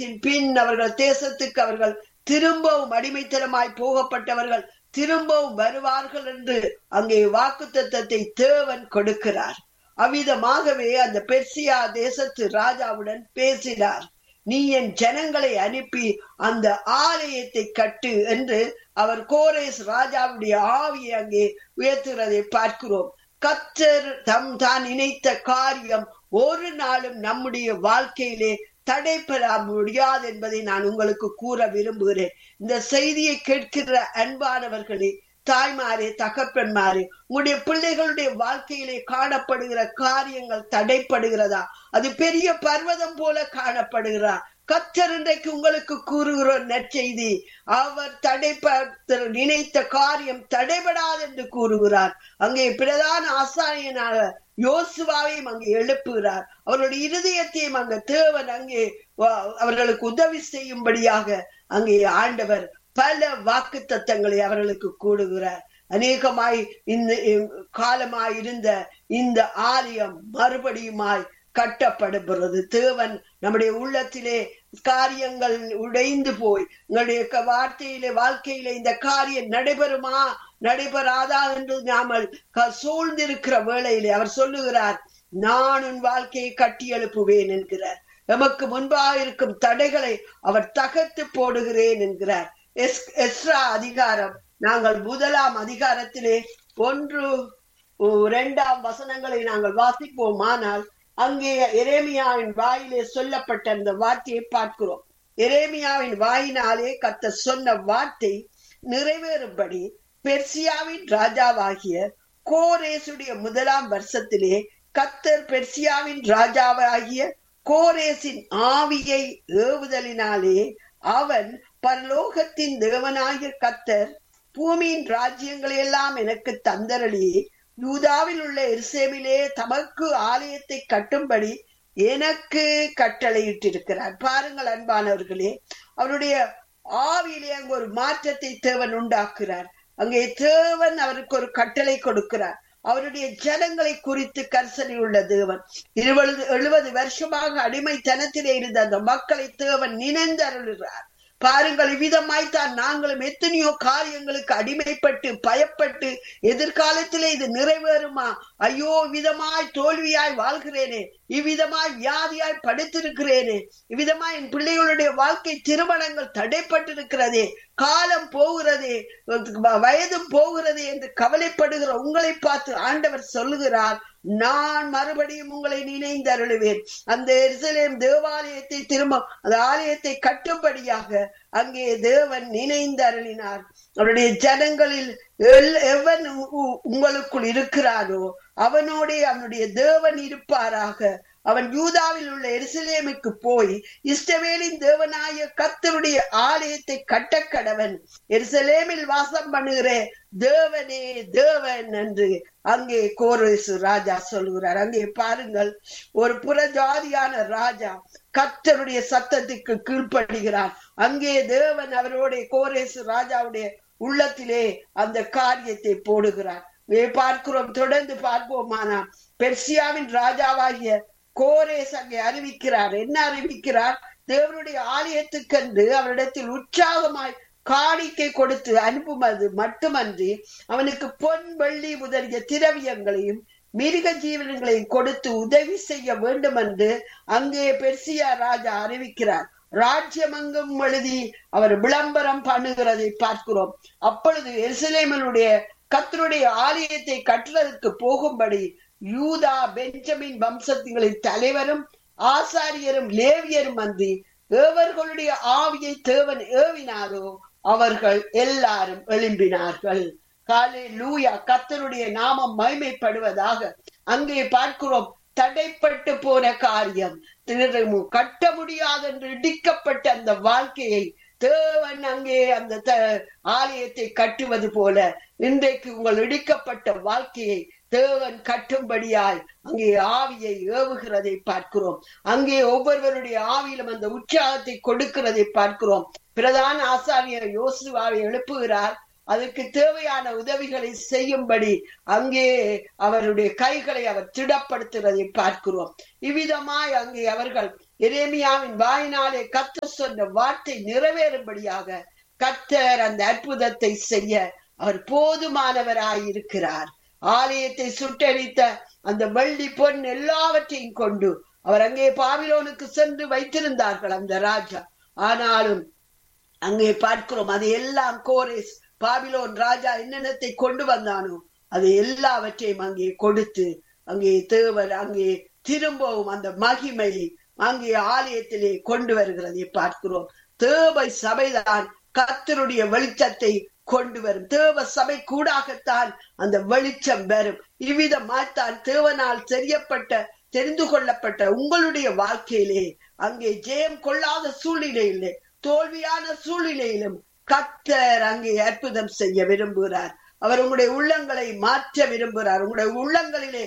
காலத்தின் பின் அவர்கள் தேசத்துக்கு அவர்கள் திரும்பவும் அடிமைத்தனமாய் போகப்பட்டவர்கள் திரும்பவும் வருவார்கள் என்று அங்கே வாக்குத்தத்தத்தை தேவன் கொடுக்கிறார் அவ்விதமாகவே அந்த பெர்சியா தேசத்து ராஜாவுடன் பேசினார் நீ என் ஜனங்களை அனுப்பி அந்த ஆலயத்தை கட்டு என்று அவர் கோரேஸ் ராஜாவுடைய ஆவியை அங்கே உயர்த்துகிறதை பார்க்கிறோம் கத்தர் தம் தான் நினைத்த காரியம் ஒரு நாளும் நம்முடைய வாழ்க்கையிலே தடைபெற முடியாது என்பதை நான் உங்களுக்கு கூற விரும்புகிறேன் இந்த செய்தியை கேட்கிற அன்பானவர்களே தாய்மாரே தகப்பன்மாரே உங்களுடைய பிள்ளைகளுடைய வாழ்க்கையிலே காணப்படுகிற காரியங்கள் தடைப்படுகிறதா அது பெரிய பர்வதம் போல காணப்படுகிறா கத்தர் இன்றைக்கு உங்களுக்கு கூறுகிற நற்செய்தி அவர் தடைப்பட நினைத்த காரியம் தடைபடாது என்று கூறுகிறார் அங்கே பிரதான ஆசாரியனாக யோசுவாவையும் அங்கே எழுப்புகிறார் அவருடைய இருதயத்தையும் அங்க தேவன் அங்கே அவர்களுக்கு உதவி செய்யும்படியாக அங்கே ஆண்டவர் பல வாக்கு தத்தங்களை அவர்களுக்கு கூடுகிறார் அநேகமாய் இந்த காலமாய் இருந்த இந்த ஆலயம் மறுபடியுமாய் கட்டப்படுகிறது தேவன் நம்முடைய உள்ளத்திலே காரியங்கள் உடைந்து போய் உங்களுடைய வார்த்தையிலே வாழ்க்கையிலே இந்த காரியம் நடைபெறுமா நடைபெறாதா என்று நாமல் சூழ்ந்திருக்கிற வேளையிலே அவர் சொல்லுகிறார் நான் உன் வாழ்க்கையை கட்டி எழுப்புவேன் என்கிறார் எமக்கு முன்பாக இருக்கும் தடைகளை அவர் தகர்த்து போடுகிறேன் என்கிறார் எஸ்ரா அதிகாரம் நாங்கள் முதலாம் அதிகாரத்திலே ஒன்று இரண்டாம் வசனங்களை நாங்கள் வாசிப்போமானால் அங்கே எரேமியாவின் வாயிலே சொல்லப்பட்ட அந்த வார்த்தையை பார்க்கிறோம் எரேமியாவின் வாயினாலே கத்த சொன்ன வார்த்தை நிறைவேறும்படி பெர்சியாவின் ராஜாவாகிய கோரேசுடைய முதலாம் வருஷத்திலே கத்தர் பெர்சியாவின் ராஜாவாகிய கோரேசின் ஆவியை ஏவுதலினாலே அவன் பரலோகத்தின் தேவனாகிய கத்தர் பூமியின் ராஜ்யங்களை எல்லாம் எனக்கு தந்தரளி யூதாவில் உள்ள எருசேமிலே தமக்கு ஆலயத்தை கட்டும்படி எனக்கு கட்டளையிட்டிருக்கிறார் பாருங்கள் அன்பானவர்களே அவருடைய ஆவியிலே அங்கு ஒரு மாற்றத்தை தேவன் உண்டாக்குறார் அங்கே தேவன் அவருக்கு ஒரு கட்டளை கொடுக்கிறார் அவருடைய ஜனங்களை குறித்து கரிசனை உள்ள தேவன் இருபது எழுபது வருஷமாக அடிமைத்தனத்திலே இருந்த அந்த மக்களை தேவன் நினைந்து அருளுகிறார் பாருங்கள் இவ்விதமாய்த்தான் நாங்களும் எத்தனையோ காரியங்களுக்கு அடிமைப்பட்டு பயப்பட்டு எதிர்காலத்திலே இது நிறைவேறுமா ஐயோ விதமாய் தோல்வியாய் வாழ்கிறேனே இவ்விதமாய் வியாதியாய் படுத்திருக்கிறேனே இவ்விதமாய் என் பிள்ளைகளுடைய வாழ்க்கை திருமணங்கள் தடைப்பட்டிருக்கிறதே காலம் போகிறதே வயதும் போகிறதே என்று கவலைப்படுகிற உங்களை பார்த்து ஆண்டவர் சொல்லுகிறார் நான் மறுபடியும் உங்களை நினைந்து அருளுவேன் அந்த எருசலேம் தேவாலயத்தை திரும்ப அந்த ஆலயத்தை கட்டும்படியாக அங்கே தேவன் நினைந்து அருளினார் அவருடைய ஜனங்களில் எவன் உங்களுக்குள் இருக்கிறாரோ அவனோடே அவனுடைய தேவன் இருப்பாராக அவன் யூதாவில் உள்ள எருசலேமுக்கு போய் இஸ்டவேலின் தேவனாய கத்தருடைய ஆலயத்தை கட்டக்கடவன் எருசலேமில் வாசம் பண்ணுகிற தேவனே தேவன் என்று அங்கே கோரேசு ராஜா சொல்லுகிறார் அங்கே பாருங்கள் ஒரு புறஜாதியான ராஜா கத்தருடைய சத்தத்துக்கு கீழ்ப்படுகிறார் அங்கே தேவன் அவருடைய கோரேசு ராஜாவுடைய உள்ளத்திலே அந்த காரியத்தை போடுகிறார் பார்க்கிறோம் தொடர்ந்து பார்ப்போமானா பெர்சியாவின் ராஜாவாகிய கோரேஸ் அங்கே அறிவிக்கிறார் என்ன அறிவிக்கிறார் தேவனுடைய ஆலயத்துக்கென்று அவரிடத்தில் உற்சாகமாய் காணிக்கை கொடுத்து அனுப்புவது மட்டுமன்றி அவனுக்கு பொன் வெள்ளி முதலிய திரவியங்களையும் மிருக ஜீவனங்களையும் கொடுத்து உதவி செய்ய வேண்டும் என்று அங்கே பெர்சியா ராஜா அறிவிக்கிறார் ராஜ்யமங்கும் எழுதி அவர் விளம்பரம் பண்ணுகிறதை பார்க்கிறோம் அப்பொழுது எருசலேமனுடைய கத்தருடைய ஆலயத்தை கட்டுறதற்கு போகும்படி யூதா பெஞ்சமின் வம்சத்திகளின் தலைவரும் ஆசாரியரும் லேவியரும் வந்து ஏவர்களுடைய ஆவியை தேவன் ஏவினாரோ அவர்கள் எல்லாரும் எழும்பினார்கள் காலை லூயா கத்தருடைய நாமம் மைமைப்படுவதாக அங்கே பார்க்கிறோம் தடைப்பட்டு போன காரியம் கட்ட முடியாது என்று இடிக்கப்பட்ட அந்த வாழ்க்கையை தேவன் அங்கே அந்த ஆலயத்தை கட்டுவது போல இன்றைக்கு உங்கள் இடிக்கப்பட்ட வாழ்க்கையை தேவன் கட்டும்படியாய் அங்கே ஆவியை ஏவுகிறதை பார்க்கிறோம் அங்கே ஒவ்வொருவருடைய ஆவியிலும் அந்த உற்சாகத்தை கொடுக்கிறதை பார்க்கிறோம் பிரதான ஆசாரியர் யோசுவாவை எழுப்புகிறார் அதற்கு தேவையான உதவிகளை செய்யும்படி அங்கே அவருடைய கைகளை அவர் திடப்படுத்துவதை பார்க்கிறோம் இவ்விதமாய் அங்கே அவர்கள் எரேமியாவின் வாயினாலே கத்தர் சொன்ன வார்த்தை நிறைவேறும்படியாக கத்தர் அந்த அற்புதத்தை செய்ய அவர் போதுமானவராயிருக்கிறார் ஆலயத்தை சுட்டரித்த அந்த வெள்ளி பொன் எல்லாவற்றையும் கொண்டு அவர் அங்கே பாபிலோனுக்கு சென்று வைத்திருந்தார்கள் அந்த ராஜா ஆனாலும் அங்கே பார்க்கிறோம் அது எல்லாம் கோரேஸ் பாபிலோன் ராஜா என்னென்னத்தை கொண்டு வந்தானோ அது எல்லாவற்றையும் அங்கே கொடுத்து அங்கே தேவர் அங்கே திரும்பவும் அந்த மகிமை அங்கே ஆலயத்திலே கொண்டு வருகிறதை பார்க்கிறோம் தேவை சபைதான் கத்தருடைய வெளிச்சத்தை கொண்டு வரும் தேவ சபை கூடாகத்தான் அந்த வெளிச்சம் வரும் இவ்விதமாய்த்தான் தேவனால் தெரியப்பட்ட தெரிந்து கொள்ளப்பட்ட உங்களுடைய வாழ்க்கையிலே அங்கே ஜெயம் கொள்ளாத சூழ்நிலையிலே தோல்வியான சூழ்நிலையிலும் கத்தர் அங்கே அற்புதம் செய்ய விரும்புகிறார் அவர் உங்களுடைய உள்ளங்களை மாற்ற விரும்புகிறார் உங்களுடைய உள்ளங்களிலே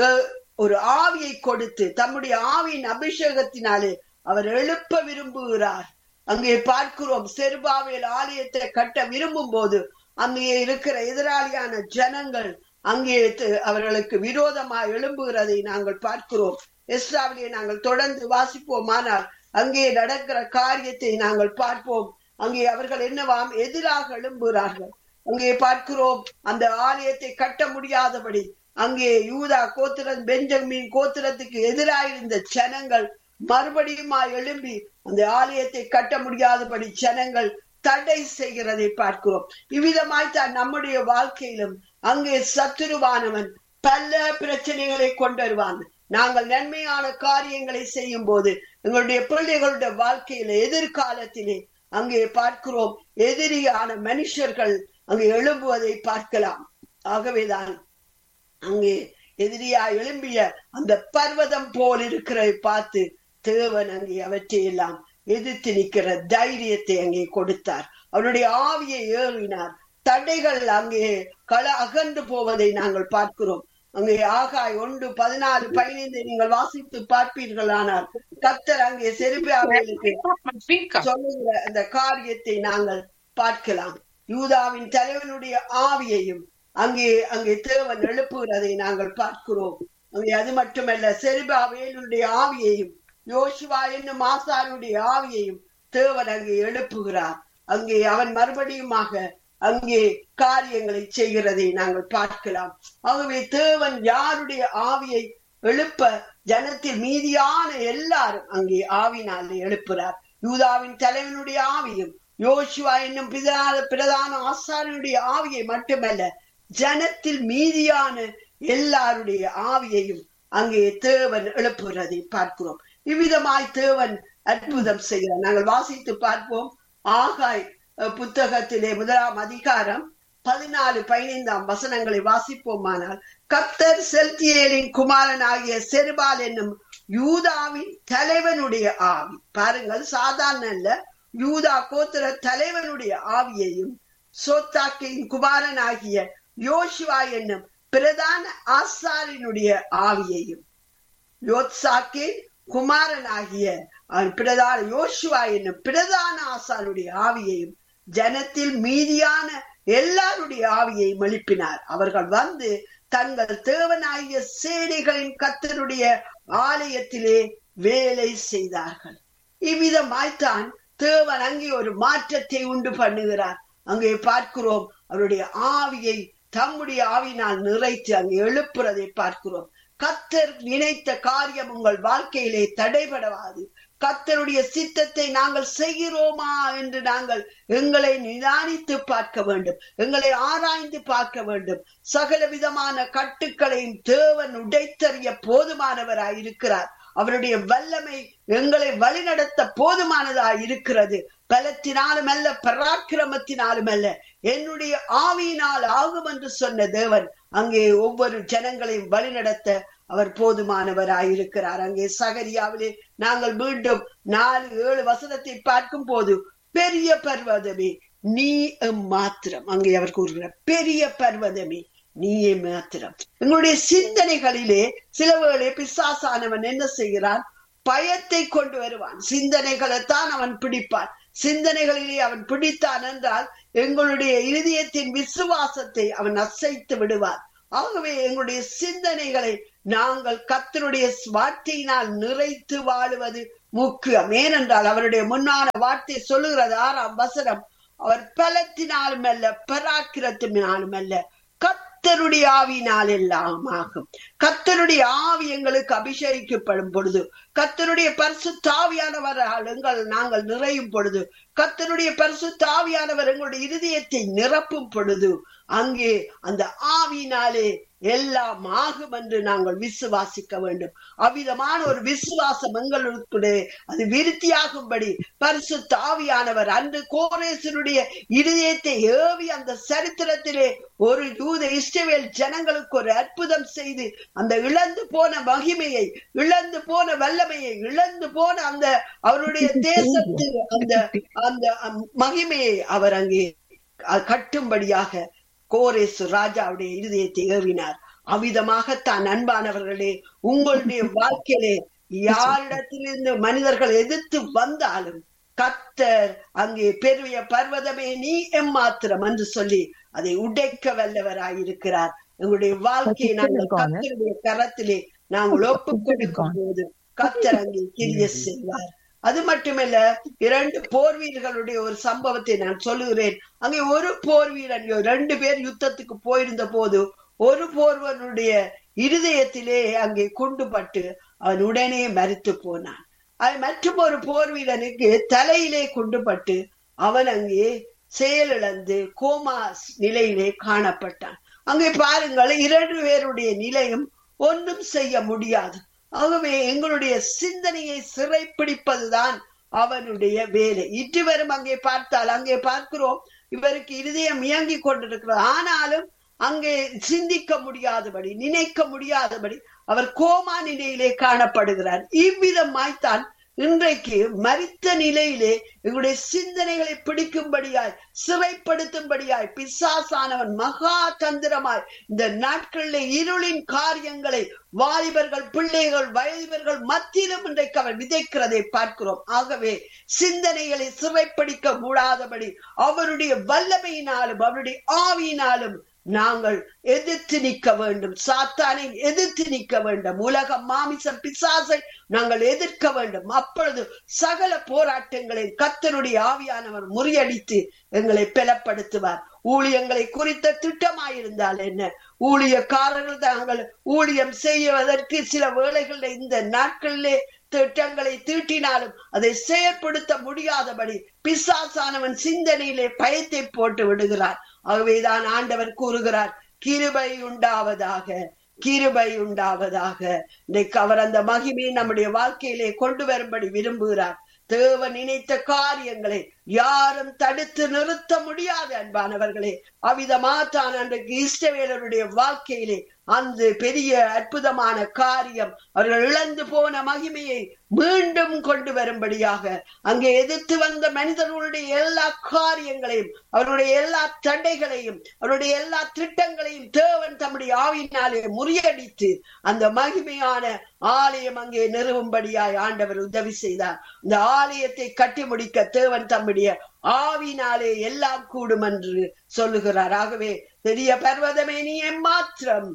ஒரு ஆவியை கொடுத்து தம்முடைய ஆவியின் அபிஷேகத்தினாலே அவர் எழுப்ப விரும்புகிறார் அங்கே பார்க்கிறோம் செருபாவேல் ஆலயத்தை கட்ட விரும்பும் போது அங்கே இருக்கிற எதிராளியான ஜனங்கள் அங்கே அவர்களுக்கு விரோதமாக எழும்புகிறதை நாங்கள் பார்க்கிறோம் எஸ்ராவிலே நாங்கள் தொடர்ந்து வாசிப்போம் ஆனால் அங்கே நடக்கிற காரியத்தை நாங்கள் பார்ப்போம் அங்கே அவர்கள் என்னவாம் எதிராக எழும்புகிறார்கள் அங்கே பார்க்கிறோம் அந்த ஆலயத்தை கட்ட முடியாதபடி அங்கே யூதா கோத்திரம் பெஞ்சமின் கோத்திரத்துக்கு எதிராயிருந்த ஜனங்கள் மறுபடியுமா எழும்பி அந்த ஆலயத்தை கட்ட முடியாதபடி ஜனங்கள் தடை செய்கிறதை பார்க்கிறோம் இவ்விதமாய் தான் நம்முடைய வாழ்க்கையிலும் அங்கே சத்துருவானவன் பல பிரச்சனைகளை கொண்டு வருவான் நாங்கள் நன்மையான காரியங்களை செய்யும் போது எங்களுடைய பிள்ளைகளுடைய வாழ்க்கையில எதிர்காலத்திலே அங்கே பார்க்கிறோம் எதிரியான மனுஷர்கள் அங்கே எழும்புவதை பார்க்கலாம் ஆகவேதான் அங்கே எதிரியா எழும்பிய அந்த பர்வதம் போல் இருக்கிறதை பார்த்து தேவன் அங்கே அவற்றை எல்லாம் எதிர்த்து நிற்கிற தைரியத்தை அங்கே கொடுத்தார் அவருடைய ஆவியை ஏறினார் தடைகள் அங்கே கள அகன்று போவதை நாங்கள் பார்க்கிறோம் அங்கே ஆகாய் ஒன்று பதினாறு பதினைந்து நீங்கள் வாசித்து பார்ப்பீர்கள் ஆனால் கத்தர் அங்கே செருபியாவிற்கு சொல்லுகிற அந்த காரியத்தை நாங்கள் பார்க்கலாம் யூதாவின் தலைவனுடைய ஆவியையும் அங்கே அங்கே தேவன் எழுப்புகிறதை நாங்கள் பார்க்கிறோம் அங்கே அது மட்டுமல்ல செருபாவேலுடைய ஆவியையும் யோசுவா என்னும் ஆசாருடைய ஆவியையும் தேவன் அங்கே எழுப்புகிறார் அங்கே அவன் மறுபடியுமாக அங்கே காரியங்களை செய்கிறதை நாங்கள் பார்க்கலாம் ஆகவே தேவன் யாருடைய ஆவியை எழுப்ப ஜனத்தில் மீதியான எல்லாரும் அங்கே ஆவினாலே எழுப்புறார் யூதாவின் தலைவனுடைய ஆவியும் யோசுவா என்னும் பிரதான பிரதான ஆசாரனுடைய ஆவியை மட்டுமல்ல ஜனத்தில் மீதியான எல்லாருடைய ஆவியையும் அங்கே தேவன் எழுப்புகிறதை பார்க்கிறோம் இவ்விதமாய் தேவன் அற்புதம் செய்கிறார் நாங்கள் வாசித்து பார்ப்போம் ஆகாய் புத்தகத்திலே முதலாம் அதிகாரம் பதினாலு பதினைந்தாம் வசனங்களை வாசிப்போமானால் கத்தர் செல்தியேலின் குமாரன் ஆகிய செருபால் என்னும் யூதாவின் தலைவனுடைய ஆவி பாருங்கள் சாதாரண அல்ல யூதா கோத்திர தலைவனுடைய ஆவியையும் சோத்தாக்கின் குமாரன் ஆகிய யோசுவா என்னும் பிரதான ஆசாரினுடைய ஆவியையும் யோத்சாக்கின் குமாரன் ஆகிய பிரதான யோசுவா என்னும் பிரதான ஆசானுடைய ஆவியையும் ஜனத்தில் மீதியான எல்லாருடைய ஆவியை எழுப்பினார் அவர்கள் வந்து தங்கள் தேவனாகிய சேனைகளின் கத்தருடைய ஆலயத்திலே வேலை செய்தார்கள் இவ்விதமாய்த்தான் தேவன் அங்கே ஒரு மாற்றத்தை உண்டு பண்ணுகிறார் அங்கே பார்க்கிறோம் அவருடைய ஆவியை தம்முடைய ஆவினால் நிறைத்து அங்கே எழுப்புறதை பார்க்கிறோம் கத்தர் நினைத்த காரியம் உங்கள் வாழ்க்கையிலே தடைபடாது கத்தருடைய சித்தத்தை நாங்கள் செய்கிறோமா என்று நாங்கள் எங்களை நிதானித்து பார்க்க வேண்டும் எங்களை ஆராய்ந்து பார்க்க வேண்டும் சகல விதமான கட்டுக்களையும் தேவன் உடைத்தறிய போதுமானவராய் இருக்கிறார் அவருடைய வல்லமை எங்களை வழிநடத்த போதுமானதாய் இருக்கிறது பலத்தினாலும் அல்ல பராக்கிரமத்தினாலும் அல்ல என்னுடைய ஆவியினால் ஆகும் என்று சொன்ன தேவன் அங்கே ஒவ்வொரு ஜனங்களையும் வழிநடத்த அவர் போதுமானவராயிருக்கிறார் அங்கே சகரியாவிலே நாங்கள் மீண்டும் நாலு ஏழு வசனத்தை பார்க்கும் போது பெரிய பர்வதமே நீ மாத்திரம் அங்கே அவர் கூறுகிறார் பெரிய பர்வதமே நீயே மாத்திரம் எங்களுடைய சிந்தனைகளிலே சில வேளை பிசாசானவன் என்ன செய்கிறான் பயத்தை கொண்டு வருவான் சிந்தனைகளைத்தான் அவன் பிடிப்பான் சிந்தனைகளிலே அவன் பிடித்தான் என்றால் எங்களுடைய இருதயத்தின் விசுவாசத்தை அவன் அசைத்து விடுவான் ஆகவே எங்களுடைய சிந்தனைகளை நாங்கள் கத்தருடைய வார்த்தையினால் நிறைத்து வாழுவது முக்கியம் ஏனென்றால் அவருடைய முன்னான வார்த்தை சொல்லுகிறது ஆறாம் வசனம் அவர் பலத்தினாலும் அல்ல பராக்கிரத்தினாலும் அல்ல கத்தருடைய ஆவியினால் எல்லாம் ஆகும் கத்தருடைய ஆவி எங்களுக்கு அபிஷேகிக்கப்படும் பொழுது கத்தருடைய பரிசு தாவியானவரால் எங்கள் நாங்கள் நிறையும் பொழுது கத்தருடைய பரிசு தாவியானவர் எங்களுடைய இருதயத்தை நிரப்பும் பொழுது அங்கே அந்த ஆவியினாலே எல்லாம் ஆகும் என்று நாங்கள் விசுவாசிக்க வேண்டும் அவ்விதமான ஒரு விசுவாசம் எங்களுக்குள்ளே அது விருத்தியாகும்படி பரிசு தாவியானவர் அன்று கோரேசனுடைய இருதயத்தை ஏவி அந்த சரித்திரத்திலே ஒரு யூத இஸ்ரவேல் ஜனங்களுக்கு ஒரு அற்புதம் செய்து அந்த இழந்து போன மகிமையை இழந்து போன வல்லமையை இழந்து போன அந்த அவருடைய தேசத்து அந்த அந்த மகிமையை அவர் அங்கே கட்டும்படியாக கோரேசு ராஜாவுடைய இருதயத்தை ஏறினார் அவ்விதமாக தான் அன்பானவர்களே உங்களுடைய வாழ்க்கையிலே யாரிடத்திலிருந்து மனிதர்கள் எதிர்த்து வந்தாலும் கத்தர் அங்கே பெரிய பர்வதமே நீ எம்மாத்திரம் என்று சொல்லி அதை உடைக்க வல்லவராயிருக்கிறார் எங்களுடைய வாழ்க்கையை நாங்கள் கத்தருடைய கரத்திலே நாங்கள் ஒப்புக் கொடுக்கும் போது கத்தர் அங்கே கிரிய செய்வார் அது மட்டுமல்ல இரண்டு போர் வீரர்களுடைய ஒரு சம்பவத்தை நான் சொல்லுகிறேன் அங்கே ஒரு போர் வீரன் ரெண்டு பேர் யுத்தத்துக்கு போயிருந்த போது ஒரு போர்வனுடைய இருதயத்திலே அங்கே குண்டுபட்டு அவன் உடனே மறித்து போனான் அது மற்றும் ஒரு போர் வீரனுக்கு தலையிலே குண்டுபட்டு அவன் அங்கே செயலிழந்து கோமா நிலையிலே காணப்பட்டான் அங்கே பாருங்கள் இரண்டு பேருடைய நிலையும் ஒன்றும் செய்ய முடியாது ஆகவே எங்களுடைய சிந்தனையை சிறைப்பிடிப்பதுதான் அவனுடைய வேலை இட்டுவரும் அங்கே பார்த்தால் அங்கே பார்க்கிறோம் இவருக்கு இருதயம் இயங்கி கொண்டிருக்கிறது ஆனாலும் அங்கே சிந்திக்க முடியாதபடி நினைக்க முடியாதபடி அவர் கோமா நிலையிலே காணப்படுகிறார் இவ்விதமாய்த்தான் இன்றைக்கு மறித்த நிலையிலே எங்களுடைய சிந்தனைகளை பிடிக்கும்படியாய் சிறைப்படுத்தும்படியாய் பிசாசானவன் மகா தந்திரமாய் இந்த நாட்களில் இருளின் காரியங்களை வாலிபர்கள் பிள்ளைகள் வயதிபர்கள் மத்தியிலும் இன்றைக்கு அவர் விதைக்கிறதை பார்க்கிறோம் ஆகவே சிந்தனைகளை சிறைப்பிடிக்க கூடாதபடி அவருடைய வல்லமையினாலும் அவருடைய ஆவியினாலும் நாங்கள் எதிர்த்து நிற்க வேண்டும் சாத்தானை எதிர்த்து நிற்க வேண்டும் உலகம் மாமிசம் பிசாசை நாங்கள் எதிர்க்க வேண்டும் அப்பொழுது சகல போராட்டங்களை கத்தனுடைய ஆவியானவர் முறியடித்து எங்களை பலப்படுத்துவார் ஊழியங்களை குறித்த திட்டமாயிருந்தால் என்ன ஊழியக்காரர்கள் தாங்கள் ஊழியம் செய்வதற்கு சில வேளைகளில் இந்த நாட்களிலே திட்டங்களை தீட்டினாலும் அதை செயற்படுத்த முடியாதபடி பிசாசானவன் சிந்தனையிலே பயத்தை போட்டு விடுகிறார் ஆகவேதான் ஆண்டவர் கூறுகிறார் கிருபை உண்டாவதாக கிருபை உண்டாவதாக இன்றைக்கு அவர் அந்த மகிமையை நம்முடைய வாழ்க்கையிலே கொண்டு வரும்படி விரும்புகிறார் தேவன் நினைத்த காரியங்களை யாரும் தடுத்து நிறுத்த முடியாது அன்பானவர்களே அவ்விதமா தான் அன்றைக்கு இஷ்டவேலருடைய வாழ்க்கையிலே அந்த பெரிய அற்புதமான காரியம் அவர்கள் இழந்து போன மகிமையை மீண்டும் கொண்டு வரும்படியாக அங்கே எதிர்த்து வந்த மனிதர்களுடைய எல்லா காரியங்களையும் அவருடைய எல்லா தடைகளையும் அவருடைய எல்லா திட்டங்களையும் தேவன் தம்முடைய ஆவியினாலே முறியடித்து அந்த மகிமையான ஆலயம் அங்கே நிறுவும்படியாய் ஆண்டவர் உதவி செய்தார் இந்த ஆலயத்தை கட்டி முடிக்க தேவன் தம்முடைய ஆவினாலே எல்லாம் கூடும் என்று சொல்லுகிறார் ஆகவே பெரிய பர்வதமே நீ மாத்திரம்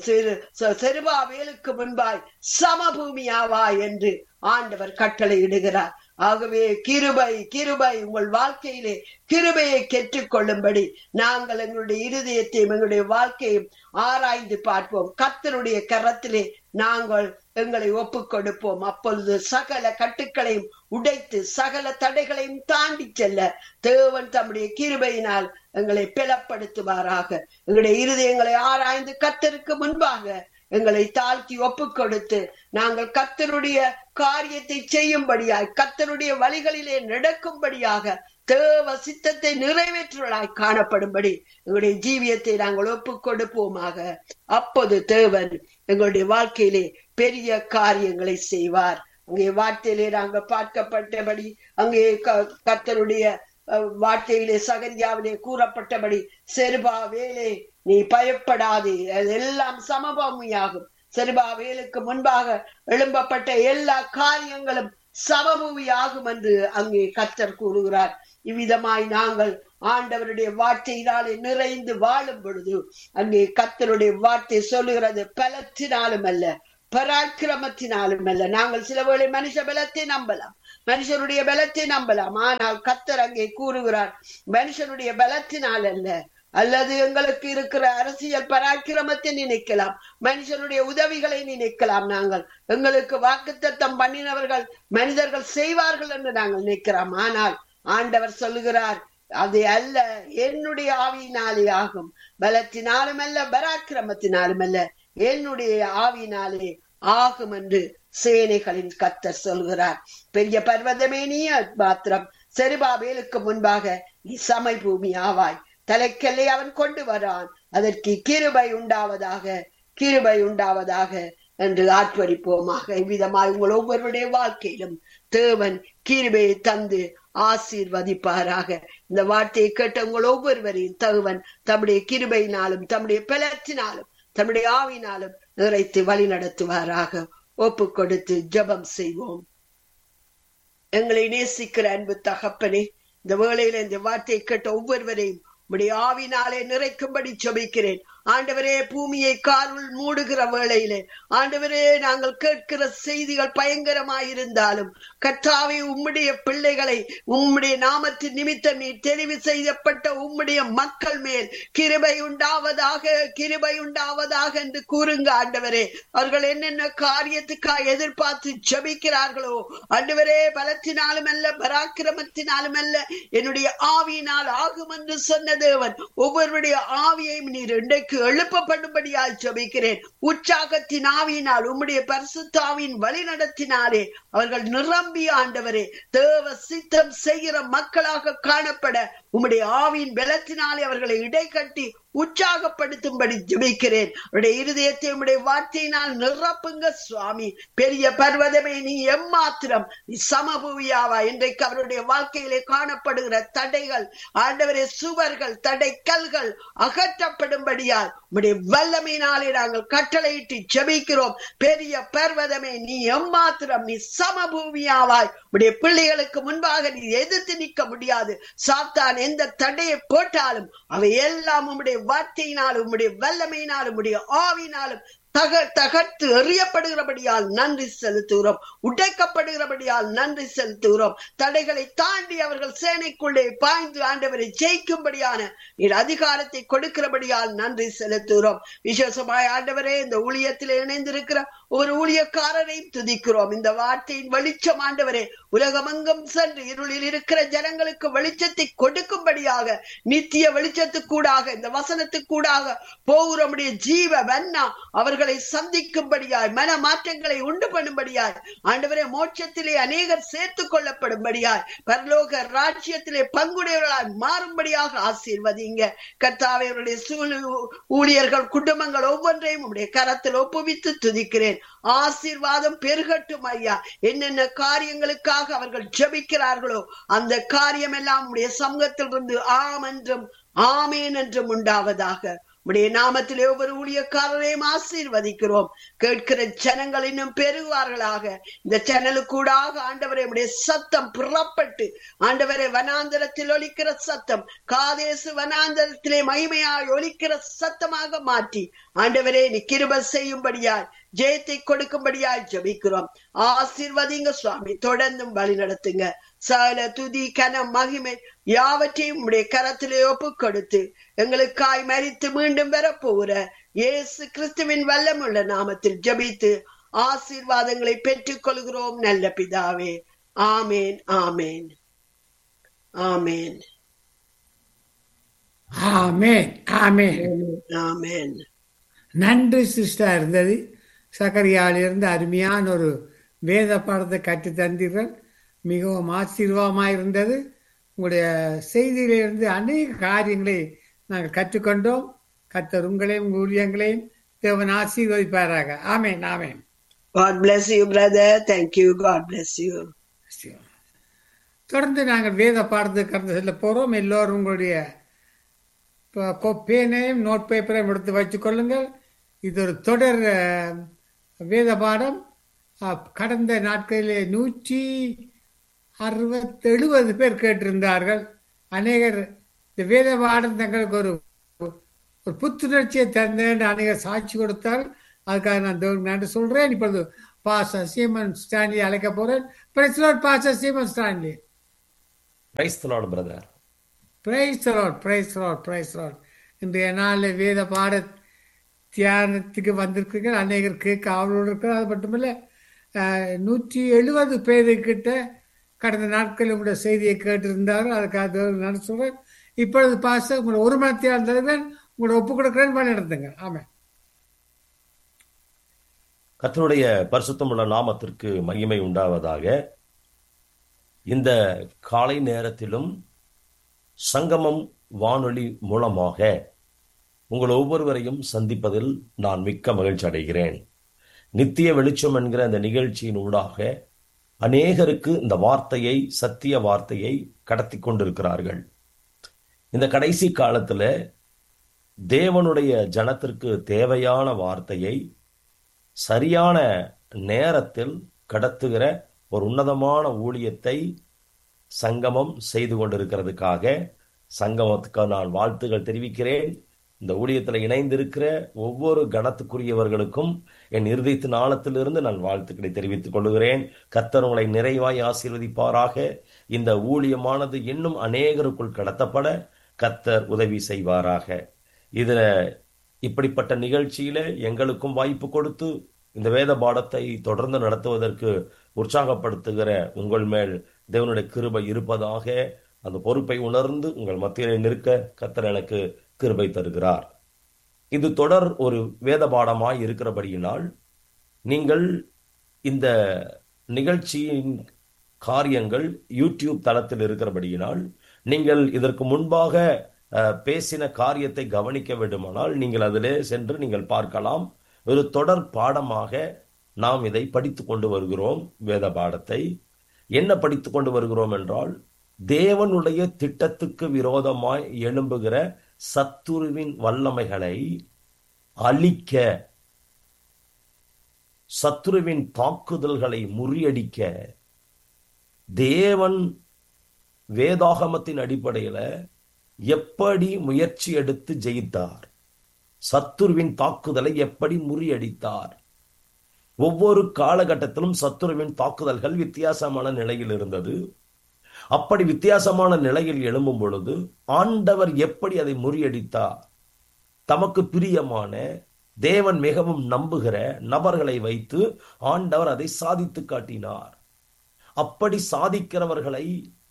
செருபாவேலுக்கு முன்பாய் சமபூமியாவா என்று ஆண்டவர் கட்டளை இடுகிறார் ஆகவே கிருபை கிருபை உங்கள் வாழ்க்கையிலே கிருபையை கெட்டுக் கொள்ளும்படி நாங்கள் எங்களுடைய இருதயத்தையும் எங்களுடைய வாழ்க்கையும் ஆராய்ந்து பார்ப்போம் கத்தருடைய கரத்திலே நாங்கள் எங்களை ஒப்புக் கொடுப்போம் அப்பொழுது சகல கட்டுக்களையும் உடைத்து சகல தடைகளையும் தாண்டி செல்ல தேவன் தம்முடைய கிருபையினால் எங்களை பிளப்படுத்துவாராக எங்களுடைய இருதயங்களை ஆராய்ந்து கத்தருக்கு முன்பாக எங்களை தாழ்த்தி ஒப்புக் கொடுத்து நாங்கள் கத்தருடைய காரியத்தை செய்யும்படியாய் கத்தருடைய வழிகளிலே நடக்கும்படியாக தேவ சித்தத்தை நிறைவேற்றுவதாய் காணப்படும்படி எங்களுடைய ஜீவியத்தை நாங்கள் ஒப்புக் கொடுப்போமாக அப்போது தேவன் எங்களுடைய வாழ்க்கையிலே பெரிய காரியங்களை செய்வார் அங்கே வார்த்தையிலே நாங்கள் பார்க்கப்பட்டபடி அங்கே கத்தருடைய வார்த்தையிலே சகரியாவிலே கூறப்பட்டபடி செருபா வேலே நீ பயப்படாதே அதெல்லாம் சமபூமியாகும் செருபா வேலுக்கு முன்பாக எழும்பப்பட்ட எல்லா காரியங்களும் சமபூமியாகும் என்று அங்கே கத்தர் கூறுகிறார் இவ்விதமாய் நாங்கள் ஆண்டவருடைய வார்த்தையினாலே நிறைந்து வாழும் பொழுது அங்கே கத்தருடைய வார்த்தை சொல்லுகிறது பலத்தினாலும் அல்ல பராக்கிரமத்தினாலும் அல்ல நாங்கள் சில வேளை மனுஷ பலத்தை நம்பலாம் மனுஷருடைய பலத்தை நம்பலாம் ஆனால் கத்தர் அங்கே கூறுகிறார் மனுஷனுடைய பலத்தினால் அல்ல அல்லது எங்களுக்கு இருக்கிற அரசியல் பராக்கிரமத்தை நினைக்கலாம் மனுஷனுடைய உதவிகளை நினைக்கலாம் நாங்கள் எங்களுக்கு வாக்குத்தத்தம் பண்ணினவர்கள் மனிதர்கள் செய்வார்கள் என்று நாங்கள் நினைக்கிறோம் ஆனால் ஆண்டவர் சொல்லுகிறார் அது அல்ல என்னுடைய ஆவியினாலே ஆகும் பலத்தினாலும் அல்ல பராக்கிரமத்தினாலும் அல்ல என்னுடைய ஆவியினாலே ஆகும் என்று சேனைகளின் கத்தர் சொல்கிறார் பெரிய பர்வதமே நீ மாத்திரம் செருபாபேலுக்கு முன்பாக நீ சமை பூமி ஆவாய் தலைக்கல்லை அவன் கொண்டு வரான் அதற்கு கிருபை உண்டாவதாக கிருபை உண்டாவதாக என்று ஆட்பரிப்போமாக இவ்விதமாய் உங்கள் ஒவ்வொருவருடைய வாழ்க்கையிலும் தேவன் கிருபையை தந்து ஆசீர்வதிப்பாராக இந்த வார்த்தையை கேட்ட உங்கள் ஒவ்வொருவரையும் தகுவன் தம்முடைய கிருபையினாலும் தம்முடைய பலத்தினாலும் தம்முடைய ஆவினாலும் நிறைத்து வழி நடத்துவாராக ஒப்பு கொடுத்து ஜபம் செய்வோம் எங்களை நேசிக்கிற அன்பு தகப்பனே இந்த வேளையில இந்த வார்த்தையை கேட்ட ஒவ்வொருவரையும் உடைய ஆவினாலே நிறைக்கும்படி ஜபிக்கிறேன் ஆண்டவரே பூமியை காருள் மூடுகிற வேளையிலே ஆண்டவரே நாங்கள் கேட்கிற செய்திகள் பயங்கரமாயிருந்தாலும் கர்த்தாவே உம்முடைய பிள்ளைகளை உம்முடைய நாமத்தின் நிமித்தம் நீ தெரிவு செய்யப்பட்ட உம்முடைய மக்கள் மேல் கிருபை உண்டாவதாக கிருபை உண்டாவதாக என்று கூறுங்க ஆண்டவரே அவர்கள் என்னென்ன காரியத்துக்காக எதிர்பார்த்து ஜபிக்கிறார்களோ ஆண்டவரே பலத்தினாலும் அல்ல பராக்கிரமத்தினாலும் அல்ல என்னுடைய ஆவியினால் ஆகும் என்று சொன்ன தேவன் ஒவ்வொருவருடைய ஆவியையும் நீர் இன்றைக்கு எழுப்பப்படும்படியாய் ஜபிக்கிறேன் உற்சாகத்தின் ஆவியினால் உம்முடைய பரிசுத்தாவின் வழி நடத்தினாரே அவர்கள் நிரம்பி ஆண்டவரே தேவ சித்தம் செய்கிற மக்களாக காணப்பட உம்முடைய ஆவியின் பலத்தினாலே அவர்களை இடைக்கட்டி உற்சாகப்படுத்தும்படி ஜபிக்கிறேன் அவருடைய இருதயத்தை உம்முடைய வார்த்தையினால் நிரப்புங்க சுவாமி பெரிய பர்வதமே நீ எம்மாத்திரம் நீ சமபூவியாவா இன்றைக்கு அவருடைய வாழ்க்கையிலே காணப்படுகிற தடைகள் ஆண்டவரே சுவர்கள் தடை கல்கள் அகற்றப்படும்படியால் உம்முடைய வல்லமையினாலே நாங்கள் கட்டளையிட்டு ஜபிக்கிறோம் பெரிய பர்வதமே நீ எம்மாத்திரம் நீ சமபூமியாவாய் உடைய பிள்ளைகளுக்கு முன்பாக நீ எதிர்த்து நிற்க முடியாது சாத்தான் எந்த தடையை போட்டாலும் அவை எல்லாம் உம்முடைய வார்த்தையினாலும் உம்முடைய வல்லமையினாலும் உம்முடைய ஆவினாலும் தக தகர்த்து எறியப்படுகிறபடியால் நன்றி செலுத்துகிறோம் உடைக்கப்படுகிறபடியால் நன்றி செலுத்துகிறோம் தடைகளை தாண்டி அவர்கள் சேனைக்குள்ளே பாய்ந்து ஆண்டவரை ஜெயிக்கும்படியான நீர் அதிகாரத்தை கொடுக்கிறபடியால் நன்றி செலுத்துகிறோம் விசேஷமாய் ஆண்டவரே இந்த ஊழியத்தில் இணைந்திருக்கிற ஒரு ஊழியக்காரரையும் துதிக்கிறோம் இந்த வார்த்தையின் வெளிச்சம் ஆண்டவரே உலகமெங்கும் சென்று இருளில் இருக்கிற ஜனங்களுக்கு வெளிச்சத்தை கொடுக்கும்படியாக நித்திய வெளிச்சத்துக்கூடாக இந்த வசனத்துக்கூடாக போகிறமுடைய ஜீவ வண்ணா அவர்களை சந்திக்கும்படியாய் மன மாற்றங்களை உண்டு பண்ணும்படியாய் ஆண்டவரே மோட்சத்திலே அநேகர் சேர்த்துக் கொள்ளப்படும்படியாய் பரலோக ராஜ்யத்திலே பங்குடையவர்களாய் மாறும்படியாக ஆசீர்வதிங்க கர்த்தாவே அவருடைய சூழ் ஊழியர்கள் குடும்பங்கள் ஒவ்வொன்றையும் உடைய கரத்தில் ஒப்புவித்து துதிக்கிறேன் ஆசீர்வாதம் பெருகட்டும் ஐயா என்னென்ன காரியங்களுக்காக அவர்கள் ஜபிக்கிறார்களோ அந்த காரியம் எல்லாம் உடைய சமூகத்திலிருந்து ஆம் என்றும் ஆமேன் என்றும் உண்டாவதாக உடைய நாமத்திலே ஒவ்வொரு ஊழியக்காரரையும் ஆசீர்வதிக்கிறோம் கேட்கிற ஜனங்கள் இன்னும் பெருகுவார்களாக இந்த சேனலுக்கூடாக ஆண்டவரை உடைய சத்தம் புறப்பட்டு ஆண்டவரை வனாந்தரத்தில் ஒலிக்கிற சத்தம் காதேசு வனாந்தரத்திலே மகிமையாய் ஒலிக்கிற சத்தமாக மாற்றி ஆண்டவரே நீ கிருப செய்யும்படியாய் ஜெயத்தை கொடுக்கும்படியாய் ஜபிக்கிறோம் ஆசீர்வதிங்க சுவாமி தொடர்ந்தும் வழி நடத்துங்க சகல துதி கன மகிமை யாவற்றையும் உடைய கரத்திலே ஒப்பு கொடுத்து எங்களுக்காய் மறித்து மீண்டும் வரப்போகிற இயேசு கிறிஸ்துவின் வல்லமுள்ள நாமத்தில் ஜபித்து ஆசீர்வாதங்களை பெற்றுக் கொள்கிறோம் நல்ல பிதாவே ஆமேன் ஆமேன் ஆமேன் ஆமேன் ஆமேன் ஆமேன் நன்றி சிஸ்டா இருந்தது சக்கரியாலிருந்து அருமையான ஒரு வேத பாடத்தை கற்று தந்தீர்கள் மிகவும் ஆசீர்வாதமாக இருந்தது உங்களுடைய செய்தியிலிருந்து அநேக காரியங்களை நாங்கள் கற்றுக்கொண்டோம் கத்தர் உங்களையும் உங்கள் ஊழியங்களையும் தேவன் ஆசீர்வதிப்பாராக ஆமேன் ஆமேன் God bless you, brother. Thank you. God bless you. தொடர்ந்து நாங்கள் வேத பாடத்துக்கு கடந்து செல்ல போகிறோம் எல்லோரும் உங்களுடைய பேனையும் நோட் பேப்பரையும் எடுத்து வச்சுக் கொள்ளுங்கள் இது ஒரு தொடர் அஹ், வேத பாடம் அஹ், கடந்த நாட்களிலே நூற்றி அறுபத்தி எழுபது பேர் கேட்டிருந்தார்கள் அநேகர் இந்த வேத பாடம் தங்களுக்கு ஒரு ஒரு புத்துணர்ச்சியை தந்தேன் அநேகர் சாட்சி கொடுத்தால் அதுக்காக நான் தேவனுக்கு நன்றி சொல்றேன் இப்பொழுது பாச சீமன் ஸ்டான்லி அழைக்க போறேன் பிரசிடோட் pastor Simon Stanley praise lord brother praise lord praise lord praise lord இன்றைய நாளில் வேத பாட தியானத்துக்கு வந்திருக்கீங்க அநேகர் கேட்க ஆவலோடு இருக்கிறார் அது மட்டுமில்ல அஹ், நூற்றி எழுபது பேருக்கிட்ட கடந்த நாட்களில் உங்களோட செய்தியை கேட்டிருந்தார் அதுக்காக தேவனுக்கு நன்றி சொல்றேன் இப்பொழுது பாச உங்களோட ஒரு மணி தியானம் தருவேன் உங்களோட ஒப்பு கொடுக்குறேன் பண்ணி நடத்துங்க ஆமாம் கர்த்தருடைய பரிசுத்தமுள்ள நாமத்திற்கு மகிமை உண்டாவதாக இந்த காலை நேரத்திலும் சங்கமம் வானொலி மூலமாக உங்கள் ஒவ்வொருவரையும் சந்திப்பதில் நான் மிக்க மகிழ்ச்சி அடைகிறேன் நித்திய வெளிச்சம் என்கிற இந்த நிகழ்ச்சியின் ஊடாக அநேகருக்கு இந்த வார்த்தையை சத்திய வார்த்தையை கடத்தி கொண்டிருக்கிறார்கள் இந்த கடைசி காலத்துல தேவனுடைய ஜனத்திற்கு தேவையான வார்த்தையை சரியான நேரத்தில் கடத்துகிற ஒரு உன்னதமான ஊழியத்தை சங்கமம் செய்து கொண்டிருக்கிறதுக்காக சங்கமத்துக்கு நான் வாழ்த்துகள் தெரிவிக்கிறேன் இந்த ஊழியத்தில் இணைந்திருக்கிற ஒவ்வொரு கணத்துக்குரியவர்களுக்கும் என் இருதயத்தின் ஆழத்திலிருந்து நான் வாழ்த்துக்களை தெரிவித்துக் கொள்கிறேன் கர்த்தர் உங்களை நிறைவாய் ஆசீர்வதிப்பாராக இந்த ஊழியமானது இன்னும் அநேகருக்குள் கடத்தப்பட கர்த்தர் உதவி செய்வாராக இதுல இப்படிப்பட்ட நிகழ்ச்சியில எங்களுக்கும் வாய்ப்பு கொடுத்து இந்த வேத பாடத்தை தொடர்ந்து நடத்துவதற்கு உற்சாகப்படுத்துகிற உங்கள் மேல் தேவனுடைய கிருபை இருப்பதாக அந்த பொறுப்பை உணர்ந்து உங்கள் மத்தியிலே நிற்க கர்த்தர் எனக்கு கிருபை தருகிறார் இது தொடர் ஒரு வேத பாடமாய் இருக்கிறபடியினால் நீங்கள் இந்த நிகழ்ச்சியின் காரியங்கள் யூடியூப் தளத்தில் இருக்கிறபடியினால் நீங்கள் இதற்கு முன்பாக அஹ், பேசின காரியத்தை கவனிக்க வேண்டுமானால் நீங்கள் அதிலே சென்று நீங்கள் பார்க்கலாம் ஒரு தொடர் பாடமாக நாம் இதை படித்துக் கொண்டு வருகிறோம் வேத பாடத்தை என்ன படித்துக் கொண்டு வருகிறோம் என்றால் தேவனுடைய திட்டத்துக்கு விரோதமாய் எழும்புகிற சத்துருவின் வல்லமைகளை அழிக்க சத்துருவின் தாக்குதல்களை முறியடிக்க தேவன் வேதாகமத்தின் அடிப்படையில எப்படி முயற்சி எடுத்து ஜெயித்தார் சத்துருவின் தாக்குதலை எப்படி முறியடித்தார் ஒவ்வொரு காலகட்டத்திலும் சத்துருவின் தாக்குதல்கள் வித்தியாசமான நிலையில் இருந்தது அப்படி வித்தியாசமான நிலையில் எழும்பும் பொழுது ஆண்டவர் எப்படி அதை முறியடித்தார் தமக்கு பிரியமான தேவன் மிகவும் நம்புகிற நபர்களை வைத்து ஆண்டவர் அதை சாதித்து காட்டினார் அப்படி சாதிக்கிறவர்களை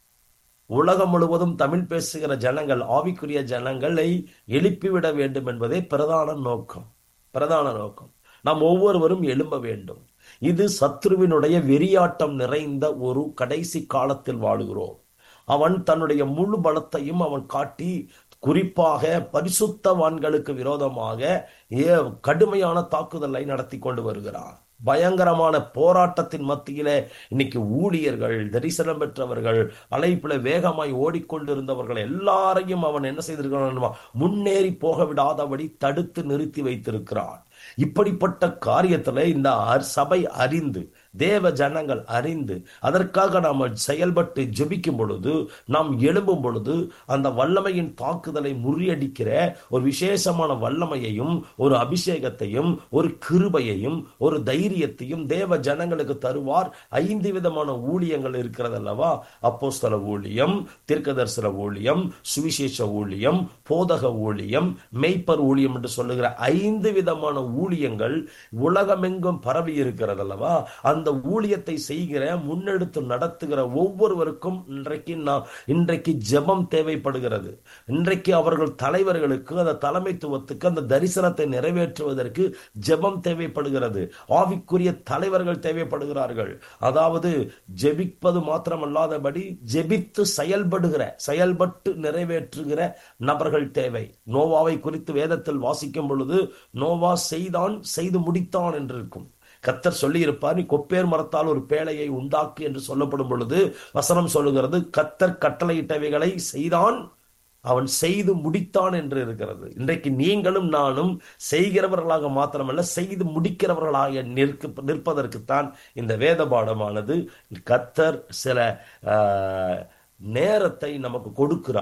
உலகம் முழுவதும் தமிழ் பேசுகிற ஜனங்கள் ஆவிக்குரிய ஜனங்களை எழுப்பிவிட வேண்டும் என்பதே பிரதான நோக்கம் பிரதான நோக்கம் நாம் ஒவ்வொருவரும் எழும்ப வேண்டும் இது சத்ருவினுடைய வெறியாட்டம் நிறைந்த ஒரு கடைசி காலத்தில் வாழுகிறோம் அவன் தன்னுடைய முழு பலத்தையும் அவன் காட்டி குறிப்பாக பரிசுத்தவான்களுக்கு விரோதமாக ஏ கடுமையான தாக்குதலை நடத்தி கொண்டு வருகிறான் பயங்கரமான போராட்டத்தின் மத்தியிலே இன்னைக்கு ஊழியர்கள் தரிசனம் பெற்றவர்கள் அழைப்புல வேகமாய் ஓடிக்கொண்டிருந்தவர்கள் எல்லாரையும் அவன் என்ன செய்திருக்கிறான் முன்னேறி போக விடாதபடி தடுத்து நிறுத்தி வைத்திருக்கிறான் இப்படிப்பட்ட காரியத்துல இந்த அர்- சபை அறிந்து தேவ ஜனங்கள் அறிந்து அதற்காக நாம் செயல்பட்டு ஜெபிக்கும் பொழுது நாம் எழும்பும் பொழுது அந்த வல்லமையின் தாக்குதலை முறியடிக்கிற ஒரு விசேஷமான வல்லமையையும் ஒரு அபிஷேகத்தையும் ஒரு கிருபையையும் ஒரு தைரியத்தையும் தேவ ஜனங்களுக்கு தருவார் ஐந்து விதமான ஊழியங்கள் இருக்கிறது அல்லவா அப்போஸ்தல ஊழியம் தீர்க்கதரிசன ஊழியம் சுவிசேஷ ஊழியம் போதக ஊழியம் மெய்ப்பர் ஊழியம் என்று சொல்லுகிற ஐந்து விதமான ஊழியங்கள் உலகமெங்கும் பரவி இருக்கிறது அல்லவா அந்த ஊழியத்தை செய்கிற முன்னெடுத்து நடத்துகிற ஒவ்வொருவருக்கும் இன்றைக்கு நான் இன்றைக்கு ஜெபம் தேவைப்படுகிறது இன்றைக்கு அவர்கள் தலைவர்களுக்கு அந்த தலைமைத்துவத்துக்கு அந்த தரிசனத்தை நிறைவேற்றுவதற்கு ஜெபம் தேவைப்படுகிறது ஆவிக்குரிய தலைவர்கள் தேவைப்படுகிறார்கள் அதாவது ஜெபிப்பது மாத்திரமல்லாதபடி ஜெபித்து செயல்படுகிற செயல்பட்டு நிறைவேற்றுகிற நபர்கள் தேவை நோவாவை குறித்து வேதத்தில் வாசிக்கும் பொழுது நோவா செய்தான் செய்து முடித்தான் என்று இருக்கும் கத்தர் சொல்லி இருப்பார் நீ கொப்பேர் மரத்தால் ஒரு பேழையை உண்டாக்கு என்று சொல்லப்படும் பொழுது வசனம் சொல்லுகிறது கத்தர் கட்டளையிட்டவைகளை செய்தான் அவன் செய்து முடித்தான் என்று இருக்கிறது இன்றைக்கு நீங்களும் நானும் செய்கிறவர்களாக மாத்திரமல்ல செய்து முடிக்கிறவர்களாக நிற்க நிற்பதற்குத்தான் இந்த வேத பாடமானது கத்தர் சில ஆஹ், நேரத்தை நமக்கு கொடுக்கிறார்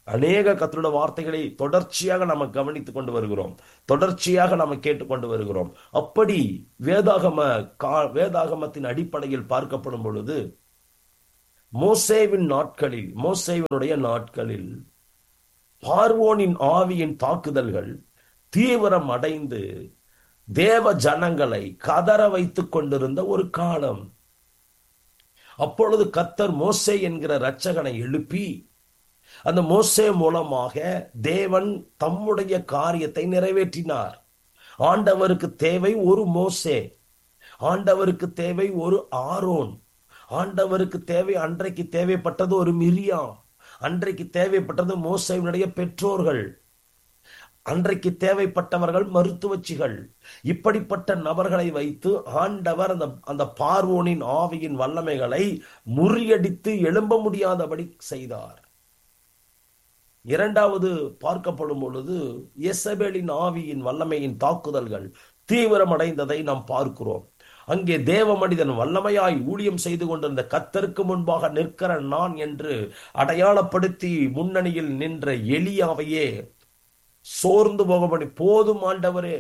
அநேக கத்தருடைய வார்த்தைகளை தொடர்ச்சியாக நம்ம கவனித்துக் கொண்டு வருகிறோம் தொடர்ச்சியாக நம்ம கேட்டுக்கொண்டு வருகிறோம் அப்படி வேதாகம கா வேதாகமத்தின் அடிப்படையில் பார்க்கப்படும் பொழுது மோசேவின் நாட்களில் மோசேவினுடைய நாட்களில் பார்வோனின் ஆவியின் தாக்குதல்கள் தீவிரம் அடைந்து தேவ ஜனங்களை கதற வைத்துக் கொண்டிருந்த ஒரு காலம் அப்பொழுது கத்தர் மோசே என்கிற இரட்சகனை எழுப்பி அந்த மோசே மூலமாக தேவன் தம்முடைய காரியத்தை நிறைவேற்றினார் ஆண்டவருக்கு தேவை ஒரு மோசே ஆண்டவருக்கு தேவை ஒரு ஆரோன் ஆண்டவருக்கு தேவை அன்றைக்கு தேவைப்பட்டது ஒரு மிரியாம் அன்றைக்கு தேவைப்பட்டது மோசையினுடைய பெற்றோர்கள் அன்றைக்கு தேவைப்பட்டவர்கள் மருத்துவச்சிகள் இப்படிப்பட்ட நபர்களை வைத்து ஆண்டவர் அந்த அந்த பார்வோனின் ஆவியின் வல்லமைகளை முறியடித்து எழும்ப முடியாதபடி செய்தார் இரண்டாவது பார்க்கப்படும் பொழுது எசபேலின் ஆவியின் வல்லமையின் தாக்குதல்கள் தீவிரமடைந்ததை நாம் பார்க்கிறோம் அங்கே தேவ மனிதன் வல்லமையாய் ஊழியம் செய்து கொண்டிருந்த கத்தருக்கு முன்பாக நிற்கிற நான் என்று அடையாளப்படுத்தி முன்னணியில் நின்ற எலியாவையே சோர்ந்து போகபடி போதும் ஆண்டவரே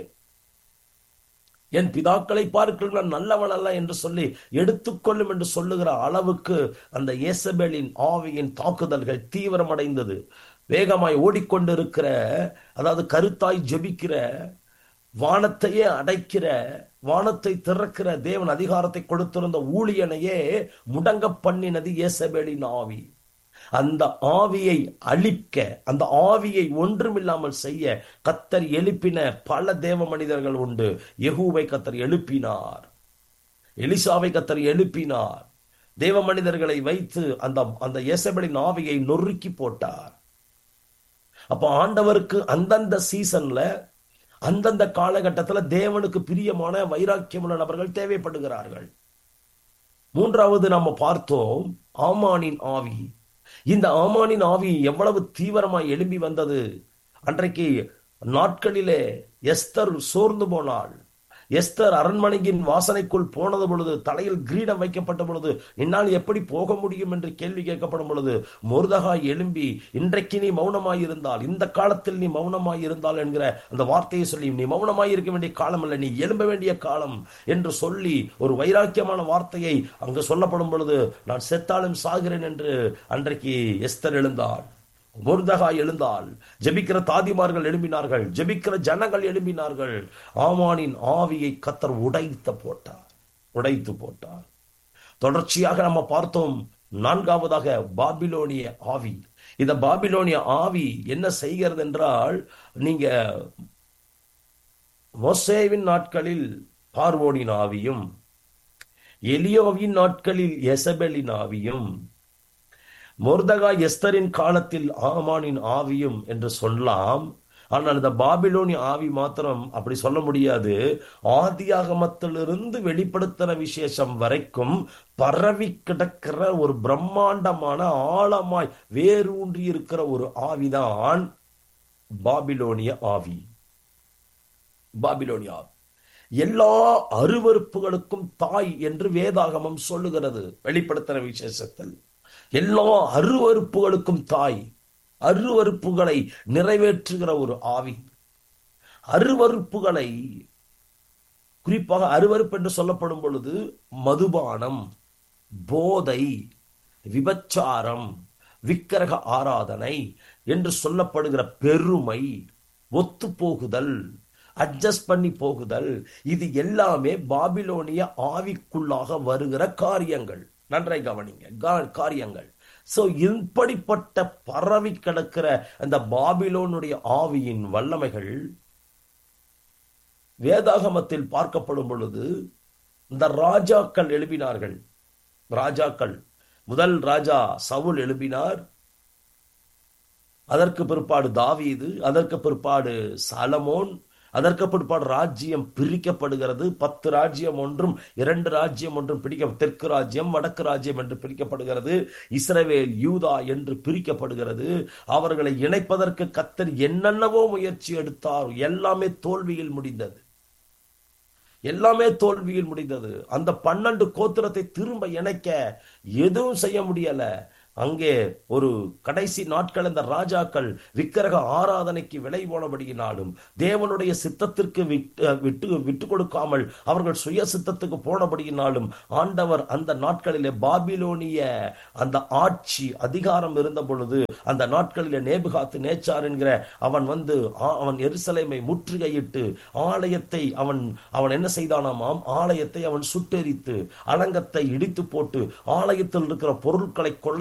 என் பிதாக்களை பார்க்கிற நல்லவன் அல்ல என்று சொல்லி எடுத்துக்கொள்ளும் என்று சொல்லுகிற அளவுக்கு அந்த ஏசபேலின் ஆவியின் தாக்குதல்கள் தீவிரமடைந்தது வேகமாய் ஓடிக்கொண்டிருக்கிற அதாவது கருத்தாய் ஜெபிக்கிற வானத்தையே அடைக்கிற வானத்தை திறக்கிற தேவன் அதிகாரத்தை கொடுத்திருந்த ஊழியனையே முடங்க பண்ணினது ஏசபேலின் ஆவி அந்த ஆவியை அழிக்க அந்த ஆவியை ஒன்றுமில்லாமல் செய்ய கத்தர் எழுப்பின பல தேவ மனிதர்கள் உண்டு யெகூவை கத்தர் எழுப்பினார் எலிசாவை கத்தர் எழுப்பினார் தேவ மனிதர்களை வைத்து அந்த அந்த எசபலின் ஆவியை நொறுக்கி போட்டார் அப்ப ஆண்டவருக்கு அந்தந்த சீசன்ல அந்தந்த காலகட்டத்துல தேவனுக்கு பிரியமான வைராக்கியமுள்ள நபர்கள் தேவைப்படுகிறார்கள் மூன்றாவது நாம பார்த்தோம் ஆமானின் ஆவி இந்த ஆமானின் ஆவி எவ்வளவு தீவிரமாய் எழும்பி வந்தது அன்றைக்கு நாட்களிலே எஸ்தர் சோர்ந்து போனாள் எஸ்தர் அரண்மனையின் வாசனைக்குள் போனது பொழுது தலையில் கிரீடம் வைக்கப்பட்ட பொழுது என்னால் எப்படி போக முடியும் என்று கேள்வி கேட்கப்படும் பொழுது மோர்தகாய் எழும்பி இன்றைக்கு நீ மௌனமாய் இருந்தால் இந்த காலத்தில் நீ மௌனமாய் இருந்தால் என்கிற அந்த வார்த்தையை சொல்லி நீ மௌனமாய் இருக்க வேண்டிய காலம் அல்ல நீ எழும்ப வேண்டிய காலம் என்று சொல்லி ஒரு வைராக்கியமான வார்த்தையை அங்கு சொல்லப்படும் பொழுது நான் செத்தாலும் சாகிறேன் என்று அன்றைக்கு எஸ்தர் எழுந்தாள் முர்தகா எழுந்தால் ஜெபிக்கிற தாதிமார்கள் எழும்பினார்கள் ஜெபிக்கிற ஜனங்கள் எழும்பினார்கள் ஆமானின் ஆவியை கத்தர் உடைத்து போட்டார் உடைத்து போட்டார் தொடர்ச்சியாக நம்ம பார்த்தோம் நான்காவதாக பாபிலோனிய ஆவி இந்த பாபிலோனிய ஆவி என்ன செய்கிறது என்றால் நீங்க மொசேவின் நாட்களில் பார்வோனின் ஆவியும் எலியோவின் நாட்களில் எசபெலின் ஆவியும் மொர்தகா எஸ்தரின் காலத்தில் ஆமானின் ஆவியும் என்று சொல்லலாம் ஆனால் இந்த பாபிலோனிய ஆவி மாத்திரம் அப்படி சொல்ல முடியாது ஆதியாகமத்திலிருந்து வெளிப்படுத்தின விசேஷம் வரைக்கும் பரவி கிடக்கிற ஒரு பிரம்மாண்டமான ஆழமாய் வேரூன்றி இருக்கிற ஒரு ஆவிதான் பாபிலோனிய ஆவி பாபிலோனிய ஆவி எல்லா அருவறுப்புகளுக்கும் தாய் என்று வேதாகமம் சொல்லுகிறது வெளிப்படுத்தின விசேஷத்தில் எல்லா அருவறுப்புகளுக்கும் தாய் அருவறுப்புகளை நிறைவேற்றுகிற ஒரு ஆவி அருவறுப்புகளை குறிப்பாக அருவறுப்பு என்று சொல்லப்படும் பொழுது மதுபானம் போதை விபச்சாரம் விக்கிரக ஆராதனை என்று சொல்லப்படுகிற பெருமை ஒத்து போகுதல் அட்ஜஸ்ட் பண்ணி போகுதல் இது எல்லாமே பாபிலோனிய ஆவிக்குள்ளாக வருகிற காரியங்கள் நன்றை கவனிங்க காரியங்கள் சோ இப்படிப்பட்ட பரவி கிடக்கிற அந்த பாபிலோனுடைய ஆவியின் வல்லமைகள் வேதாகமத்தில் பார்க்கப்படும் பொழுது இந்த ராஜாக்கள் எழுப்பினார்கள் ராஜாக்கள் முதல் ராஜா சவுல் எழுப்பினார் அதற்கு பிற்பாடு தாவீது அதற்கு பிற்பாடு சாலமோன் அதற்கு பிற்பாடு ராஜ்யம் பிரிக்கப்படுகிறது பத்து ராஜ்யம் ஒன்றும் இரண்டு ராஜ்யம் ஒன்றும் பிடிக்க தெற்கு ராஜ்யம் வடக்கு ராஜ்யம் என்று பிரிக்கப்படுகிறது இஸ்ரவேல் யூதா என்று பிரிக்கப்படுகிறது அவர்களை இணைப்பதற்கு கத்தர் என்னென்னவோ முயற்சி எடுத்தார் எல்லாமே தோல்வியில் முடிந்தது எல்லாமே தோல்வியில் முடிந்தது அந்த பன்னெண்டு கோத்திரத்தை திரும்ப இணைக்க எதுவும் செய்ய முடியல அங்கே ஒரு கடைசி நாட்கள் இந்த ராஜாக்கள் விக்கிரக ஆராதனைக்கு விலை போனபடியினாலும் தேவனுடைய சித்தத்திற்கு விட்டு விட்டு விட்டு கொடுக்காமல் அவர்கள் சுய சித்தத்துக்கு போனபடியினாலும் ஆண்டவர் அந்த நாட்களிலே பாபிலோனிய அந்த ஆட்சி அதிகாரம் இருந்த பொழுது அந்த நாட்களிலே நேபுகாத்து நேச்சார் என்கிற அவன் வந்து ஆ- அவன் எருசலேமை முற்றுகையிட்டு ஆலயத்தை அவன் அவன் என்ன செய்தானாமாம் ஆலயத்தை அவன் சுட்டெரித்து அலங்கத்தை இடித்து போட்டு ஆலயத்தில் இருக்கிற பொருட்களை கொள்ளை